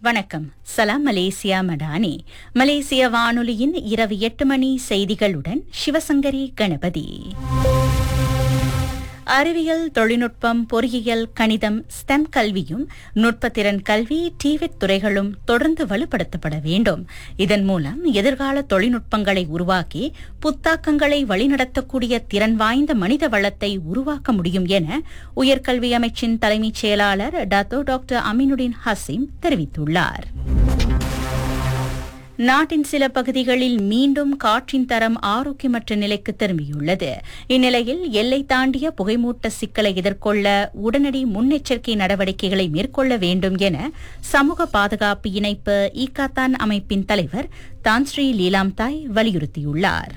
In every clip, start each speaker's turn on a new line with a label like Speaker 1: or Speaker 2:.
Speaker 1: வணக்கம் சலாம் மலேசியா மடானி மலேசிய வானொலியின் இரவு எட்டு மணி செய்திகளுடன் சிவசங்கரி கணபதி அறிவியல் தொழில்நுட்பம் பொறியியல் கணிதம் ஸ்டெம் கல்வியும் நுட்பத்திறன் கல்வி டிவிட் துறைகளும் தொடர்ந்து வலுப்படுத்தப்பட வேண்டும் இதன் மூலம் எதிர்கால தொழில்நுட்பங்களை உருவாக்கி புத்தாக்கங்களை வழிநடத்தக்கூடிய திறன் வாய்ந்த மனித வளத்தை உருவாக்க முடியும் என உயர்கல்வி அமைச்சின் தலைமைச் செயலாளர் டத்தோ டாக்டர் அமினுடின் ஹசீம் தெரிவித்துள்ளார் நாட்டின் சில பகுதிகளில் மீண்டும் காற்றின் தரம் ஆரோக்கியமற்ற நிலைக்கு திரும்பியுள்ளது இந்நிலையில் எல்லை தாண்டிய புகைமூட்ட சிக்கலை எதிர்கொள்ள உடனடி முன்னெச்சரிக்கை நடவடிக்கைகளை மேற்கொள்ள வேண்டும் என சமூக பாதுகாப்பு இணைப்பு ஈகாத்தான் அமைப்பின் தலைவர் தான்ஸ்ரீ லீலாம்தாய் வலியுறுத்தியுள்ளார்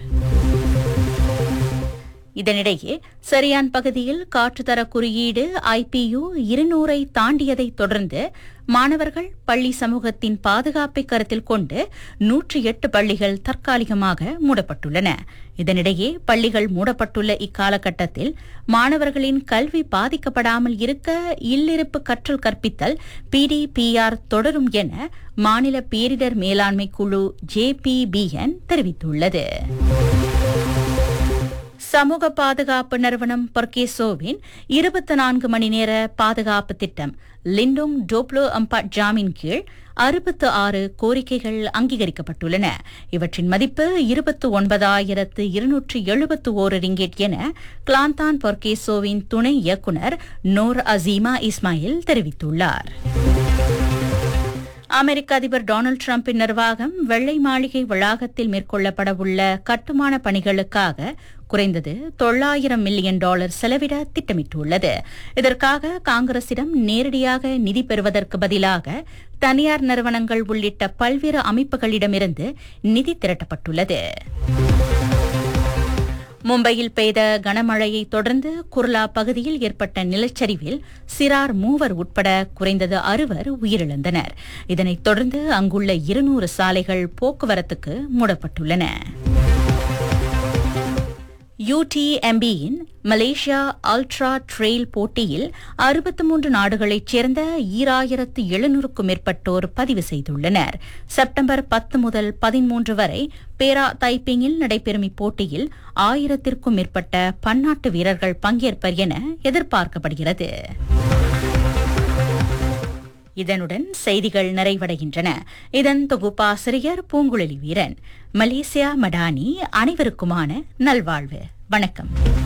Speaker 1: இதனிடையே சரியான் பகுதியில் காற்றுத்தர குறியீடு ஐபியு இருநூறை தாண்டியதை தொடர்ந்து மாணவர்கள் பள்ளி சமூகத்தின் பாதுகாப்பை கருத்தில் கொண்டு நூற்றி எட்டு பள்ளிகள் தற்காலிகமாக மூடப்பட்டுள்ளன இதனிடையே பள்ளிகள் மூடப்பட்டுள்ள இக்காலகட்டத்தில் மாணவர்களின் கல்வி பாதிக்கப்படாமல் இருக்க இல்லிருப்பு கற்றல் கற்பித்தல் பிடிபிஆர் தொடரும் என மாநில பேரிடர் மேலாண்மை குழு ஜேபிபிஎன் தெரிவித்துள்ளது சமூக பாதுகாப்பு நிறுவனம் பர்கேசோவின் இருபத்தி நான்கு மணி நேர பாதுகாப்பு திட்டம் லிண்டோங் டோப்ளோ அம்பாட் ஜாமின் கீழ் அறுபத்து ஆறு கோரிக்கைகள் அங்கீகரிக்கப்பட்டுள்ளன இவற்றின் மதிப்பு இருபத்து ஒன்பதாயிரத்து இருநூற்று எழுபத்து ஓரு ரிங்கெட் என கிளாந்தான் பர்கேசோவின் துணை இயக்குநர் நோர் அசீமா இஸ்மாயில் தெரிவித்துள்ளார் அமெரிக்க அதிபர் டொனால்டு டிரம்பின் நிர்வாகம் வெள்ளை மாளிகை வளாகத்தில் மேற்கொள்ளப்படவுள்ள கட்டுமான பணிகளுக்காக குறைந்தது தொள்ளாயிரம் மில்லியன் டாலர் செலவிட திட்டமிட்டுள்ளது இதற்காக காங்கிரசிடம் நேரடியாக நிதி பெறுவதற்கு பதிலாக தனியார் நிறுவனங்கள் உள்ளிட்ட பல்வேறு அமைப்புகளிடமிருந்து நிதி திரட்டப்பட்டுள்ளது மும்பையில் பெய்த கனமழையை தொடர்ந்து குர்லா பகுதியில் ஏற்பட்ட நிலச்சரிவில் சிறார் மூவர் உட்பட குறைந்தது அறுவர் உயிரிழந்தனர் இதனைத் தொடர்ந்து அங்குள்ள இருநூறு சாலைகள் போக்குவரத்துக்கு மூடப்பட்டுள்ளன யூடிஎம்பியின் மலேசியா அல்ட்ரா ட்ரெயில் போட்டியில் அறுபத்தி மூன்று நாடுகளைச் சேர்ந்த ஈராயிரத்து எழுநூறுக்கும் மேற்பட்டோர் பதிவு செய்துள்ளனர் செப்டம்பர் பத்து முதல் பதிமூன்று வரை பேரா தைப்பிங்கில் நடைபெறும் இப்போட்டியில் ஆயிரத்திற்கும் மேற்பட்ட பன்னாட்டு வீரர்கள் பங்கேற்பர் என எதிர்பார்க்கப்படுகிறது இதனுடன் செய்திகள் நிறைவடைகின்றன இதன் தொகுப்பாசிரியர் பூங்குழலி வீரன் மலேசியா மடானி அனைவருக்குமான நல்வாழ்வு வணக்கம்